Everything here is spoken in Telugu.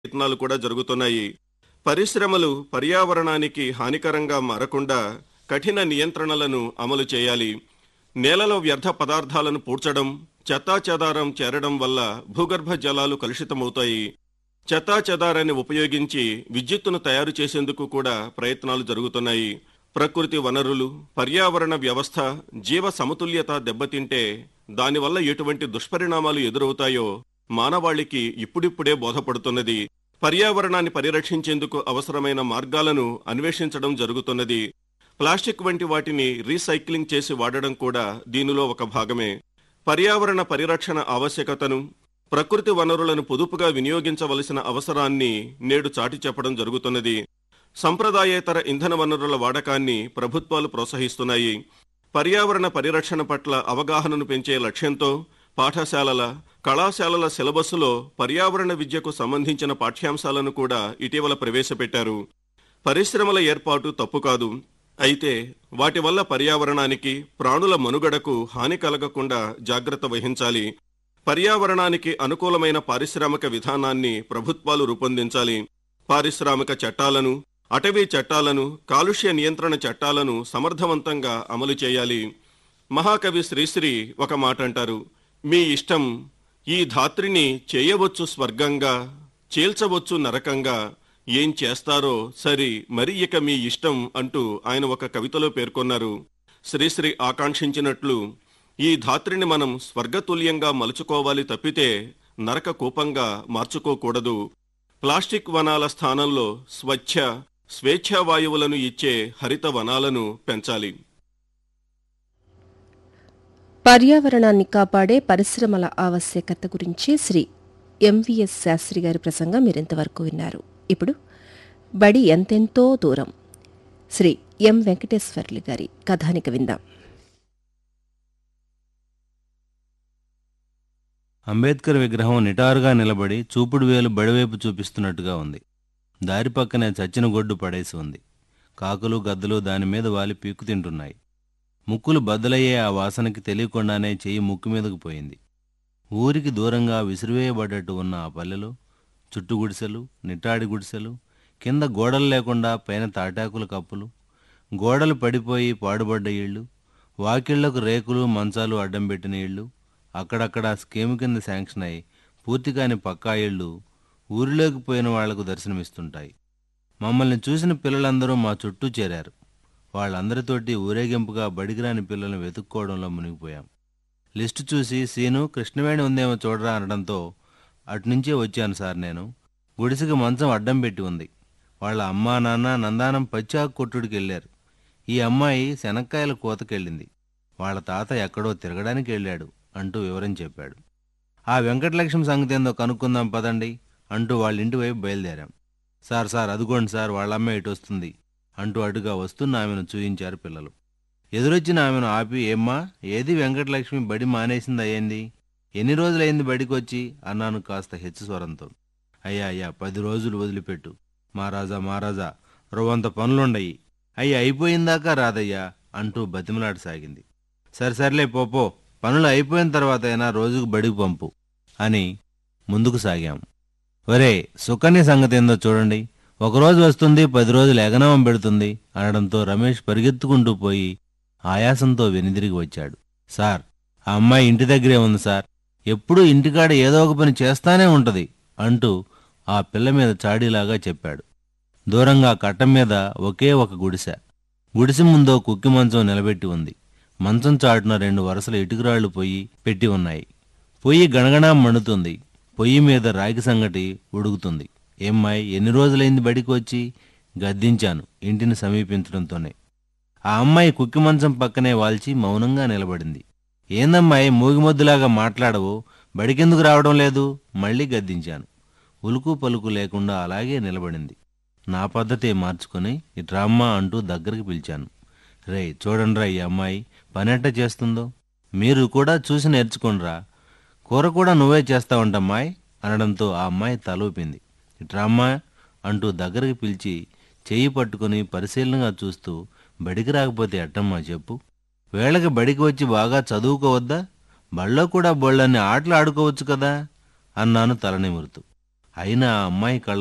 ప్రయత్నాలు కూడా జరుగుతున్నాయి పరిశ్రమలు పర్యావరణానికి హానికరంగా మారకుండా కఠిన నియంత్రణలను అమలు చేయాలి నేలలో వ్యర్థ పదార్థాలను పూడ్చడం చెత్తాచెదారం చేరడం వల్ల భూగర్భ జలాలు కలుషితమవుతాయి చెత్తాచెదారాన్ని ఉపయోగించి విద్యుత్తును తయారు చేసేందుకు కూడా ప్రయత్నాలు జరుగుతున్నాయి ప్రకృతి వనరులు పర్యావరణ వ్యవస్థ జీవ సమతుల్యత దెబ్బతింటే దానివల్ల ఎటువంటి దుష్పరిణామాలు ఎదురవుతాయో మానవాళికి ఇప్పుడిప్పుడే బోధపడుతున్నది పర్యావరణాన్ని పరిరక్షించేందుకు అవసరమైన మార్గాలను అన్వేషించడం జరుగుతున్నది ప్లాస్టిక్ వంటి వాటిని రీసైక్లింగ్ చేసి వాడడం కూడా దీనిలో ఒక భాగమే పర్యావరణ పరిరక్షణ ఆవశ్యకతను ప్రకృతి వనరులను పొదుపుగా వినియోగించవలసిన అవసరాన్ని నేడు చాటి చెప్పడం జరుగుతున్నది సంప్రదాయేతర ఇంధన వనరుల వాడకాన్ని ప్రభుత్వాలు ప్రోత్సహిస్తున్నాయి పర్యావరణ పరిరక్షణ పట్ల అవగాహనను పెంచే లక్ష్యంతో పాఠశాలల కళాశాలల సిలబస్సులో పర్యావరణ విద్యకు సంబంధించిన పాఠ్యాంశాలను కూడా ఇటీవల ప్రవేశపెట్టారు పరిశ్రమల ఏర్పాటు తప్పు కాదు అయితే వాటి వల్ల పర్యావరణానికి ప్రాణుల మనుగడకు హాని కలగకుండా జాగ్రత్త వహించాలి పర్యావరణానికి అనుకూలమైన పారిశ్రామిక విధానాన్ని ప్రభుత్వాలు రూపొందించాలి పారిశ్రామిక చట్టాలను అటవీ చట్టాలను కాలుష్య నియంత్రణ చట్టాలను సమర్థవంతంగా అమలు చేయాలి మహాకవి శ్రీశ్రీ ఒక మాట అంటారు మీ ఇష్టం ఈ ధాత్రిని చేయవచ్చు స్వర్గంగా చీల్చవచ్చు నరకంగా ఏం చేస్తారో సరి మరి ఇక మీ ఇష్టం అంటూ ఆయన ఒక కవితలో పేర్కొన్నారు శ్రీశ్రీ ఆకాంక్షించినట్లు ఈ ధాత్రిని మనం స్వర్గతుల్యంగా మలుచుకోవాలి తప్పితే నరక కూపంగా మార్చుకోకూడదు ప్లాస్టిక్ వనాల స్థానంలో స్వచ్ఛ స్వేచ్ఛా వాయువులను ఇచ్చే హరిత వనాలను పెంచాలి పర్యావరణాన్ని కాపాడే పరిశ్రమల ఆవశ్యకత గురించి శ్రీ ఎంవిఎస్ శాస్త్రి గారి ప్రసంగం మీరింతవరకు విన్నారు ఇప్పుడు బడి ఎంతెంతో దూరం శ్రీ ఎం వెంకటేశ్వర్లు గారి కథానిక విందాం అంబేద్కర్ విగ్రహం నిటారుగా నిలబడి చూపుడు వేలు బడివైపు చూపిస్తున్నట్టుగా ఉంది దారి పక్కనే చచ్చిన గొడ్డు పడేసి ఉంది కాకులు గద్దలు దాని మీద వాలి పీక్కు తింటున్నాయి ముక్కులు బద్దలయ్యే ఆ వాసనకి తెలియకుండానే చెయ్యి ముక్కు మీదకు పోయింది ఊరికి దూరంగా విసిరివేయబడ్డట్టు ఉన్న ఆ పల్లెలో చుట్టు గుడిసెలు నిట్టాడి గుడిసెలు కింద గోడలు లేకుండా పైన తాటాకుల కప్పులు గోడలు పడిపోయి పాడుబడ్డ ఇళ్ళు వాకిళ్లకు రేకులు మంచాలు అడ్డం పెట్టిన ఇళ్ళు అక్కడక్కడ స్కీమ్ కింద శాంక్షన్ అయి పూర్తి కాని పక్కా ఇళ్ళు ఊరిలోకి పోయిన వాళ్లకు దర్శనమిస్తుంటాయి మమ్మల్ని చూసిన పిల్లలందరూ మా చుట్టూ చేరారు వాళ్ళందరితోటి ఊరేగింపుగా బడిగిరాని పిల్లల్ని వెతుక్కోవడంలో మునిగిపోయాం లిస్టు చూసి సీను కృష్ణవేణి ఉందేమో చూడరా అనడంతో అటునుంచే వచ్చాను సార్ నేను గుడిసెకి మంచం అడ్డం పెట్టి ఉంది వాళ్ళ అమ్మా నాన్న నందానం పచ్చాకు కొట్టుడికి వెళ్ళారు ఈ అమ్మాయి శనక్కాయల కోతకెళ్ళింది వాళ్ళ తాత ఎక్కడో తిరగడానికి వెళ్ళాడు అంటూ వివరం చెప్పాడు ఆ వెంకటలక్ష్మి సంగతి ఏందో కనుక్కుందాం పదండి అంటూ వాళ్ళ ఇంటి వైపు బయలుదేరాం సార్ సార్ అదుగోండి సార్ వాళ్ళ అమ్మాయి ఇటు వస్తుంది అంటూ అటుగా వస్తున్న ఆమెను చూయించారు పిల్లలు ఎదురొచ్చిన ఆమెను ఆపి ఏమ్మా ఏది వెంకటలక్ష్మి బడి మానేసింది అయ్యింది ఎన్ని రోజులైంది బడికి వచ్చి అన్నాను కాస్త హెచ్చు స్వరంతో అయ్యా అయ్యా పది రోజులు వదిలిపెట్టు మహారాజా మహారాజా రవ్వంత పనులుండయి అయ్యి అయిపోయిందాకా రాదయ్యా అంటూ బతిమలాడసాగింది సరే సర్లే పోపో పనులు అయిపోయిన తర్వాత అయినా రోజుకు బడికి పంపు అని ముందుకు సాగాం ఒరే సుకన్య సంగతి ఏందో చూడండి ఒకరోజు వస్తుంది పది రోజులు ఎగనవం పెడుతుంది అనడంతో రమేష్ పరిగెత్తుకుంటూ పోయి ఆయాసంతో వెనుదిరిగి వచ్చాడు సార్ ఆ అమ్మాయి ఇంటి దగ్గరే ఉంది సార్ ఎప్పుడూ ఇంటికాడ ఏదో ఒక పని చేస్తానే ఉంటది అంటూ ఆ పిల్ల మీద చాడీలాగా చెప్పాడు దూరంగా కట్టం మీద ఒకే ఒక గుడిసె గుడిసె ముందో కుక్కి మంచం నిలబెట్టి ఉంది మంచం చాటున రెండు వరుసల ఇటుకురాళ్లు పొయ్యి పెట్టి ఉన్నాయి పొయ్యి గణగణా మండుతుంది పొయ్యి మీద రాగి సంగటి ఉడుకుతుంది ఏమ్మాయి ఎన్ని రోజులైంది బడికి వచ్చి గద్దించాను ఇంటిని సమీపించడంతోనే ఆ అమ్మాయి కుక్కి మంచం పక్కనే వాల్చి మౌనంగా నిలబడింది ఏందమ్మాయి మూగిమొద్దులాగా మాట్లాడవు బడికెందుకు రావడం లేదు మళ్ళీ గద్దించాను ఉలుకు పలుకు లేకుండా అలాగే నిలబడింది నా పద్ధతే మార్చుకొని ఇట్రామ్మా అంటూ దగ్గరికి పిలిచాను రే చూడండిరా ఈ అమ్మాయి పనెట్ట చేస్తుందో మీరు కూడా చూసి నేర్చుకోండిరా కూర కూడా నువ్వే చేస్తావంటమ్మాయి అనడంతో ఆ అమ్మాయి తలూపింది ఇట్రామ్మా అంటూ దగ్గరికి పిలిచి చెయ్యి పట్టుకుని పరిశీలనగా చూస్తూ బడికి రాకపోతే ఎట్టమ్మా చెప్పు వేళకి బడికి వచ్చి బాగా చదువుకోవద్దా బళ్ళో కూడా బోళ్ళన్ని ఆటలు ఆడుకోవచ్చు కదా అన్నాను తలనిమురుతూ అయినా ఆ అమ్మాయి కళ్ళ